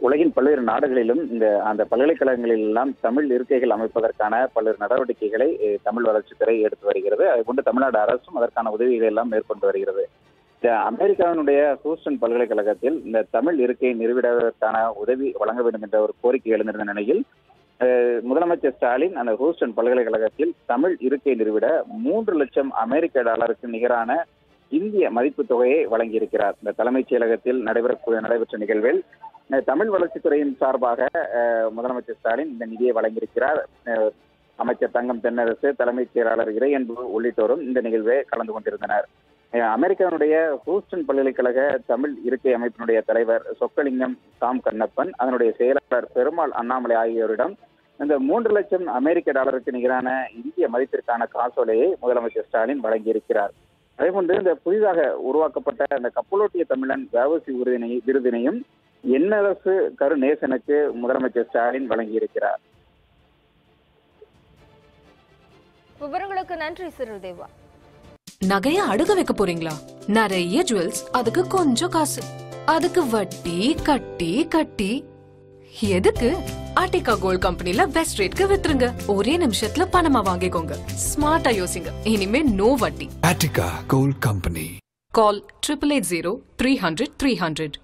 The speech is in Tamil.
உலகின் பல்வேறு நாடுகளிலும் இந்த அந்த பல்கலைக்கழகங்களில் எல்லாம் தமிழ் இருக்கைகள் அமைப்பதற்கான பல்வேறு நடவடிக்கைகளை அஹ், தமிழ் வளர்ச்சித்துறை எடுத்து வருகிறது அதை கொண்டு தமிழ்நாடு அரசும் அதற்கான உதவிகளை எல்லாம் மேற்கொண்டு வருகிறது இந்த அமெரிக்காவினுடைய ஹூஸ்டன் பல்கலைக்கழகத்தில் இந்த தமிழ் இருக்கையை நிறுவிடுவதற்கான உதவி வழங்க வேண்டும் என்ற ஒரு கோரிக்கை எழுந்திருந்த நிலையில் அஹ், முதலமைச்சர் ஸ்டாலின் அந்த ஹூஸ்டன் பல்கலைக்கழகத்தில் தமிழ் இருக்கை நிறுவிட மூன்று லட்சம் அமெரிக்க டாலருக்கு நிகரான இந்திய மதிப்பு தொகையை வழங்கியிருக்கிறார் இந்த தலைமைச் செயலகத்தில் நடைபெற நடைபெற்ற நிகழ்வில் அஹ், தமிழ் வளர்ச்சித்துறையின் சார்பாக அஹ், முதலமைச்சர் ஸ்டாலின் இந்த நிதியை வழங்கியிருக்கிறார் அஹ், அமைச்சர் தங்கம் தென்னரசு தலைமைச் செயலாளர் இறையன்பு உள்ளிட்டோரும் இந்த நிகழ்வில் கலந்து கொண்டிருந்தனர் அஹ், அமெரிக்காவினுடைய ஹூஸ்டன் பல்கலைக்கழக தமிழ் இருக்கை அமைப்பினுடைய தலைவர் சொக்கலிங்கம் தாம் கண்ணப்பன் அதனுடைய செயலாளர் பெருமாள் அண்ணாமலை ஆகியோரிடம் இந்த மூன்று லட்சம் அமெரிக்க டாலருக்கு நிகரான இந்திய மதிப்பிற்கான காசோலையை முதலமைச்சர் ஸ்டாலின் வழங்கியிருக்கிறார் அதே போன்று இந்த புதிதாக உருவாக்கப்பட்ட அந்த கப்பலோட்டிய தமிழன் வியாபாரி விருதினை விருதினையும் எண்ணரசு கருநேசனுக்கு முதலமைச்சர் ஸ்டாலின் வழங்கியிருக்கிறார் விவரங்களுக்கு நன்றி சிறில் தேவா நகைய அடுக வைக்க போறீங்களா நிறைய ஜுவல்ஸ் அதுக்கு கொஞ்சம் காசு அதுக்கு வட்டி கட்டி கட்டி எதுக்கு ஆர்டிகா கோல்ட் கம்பெனில பெஸ்ட் ரேட்க்கு வித்துருங்க ஒரே நிமிஷத்துல பணமா வாங்கிக்கோங்க ஸ்மார்ட்டா யோசிங்க இனிமே நோ வட்டி Attica Gold Company. Call triple eight zero three hundred three hundred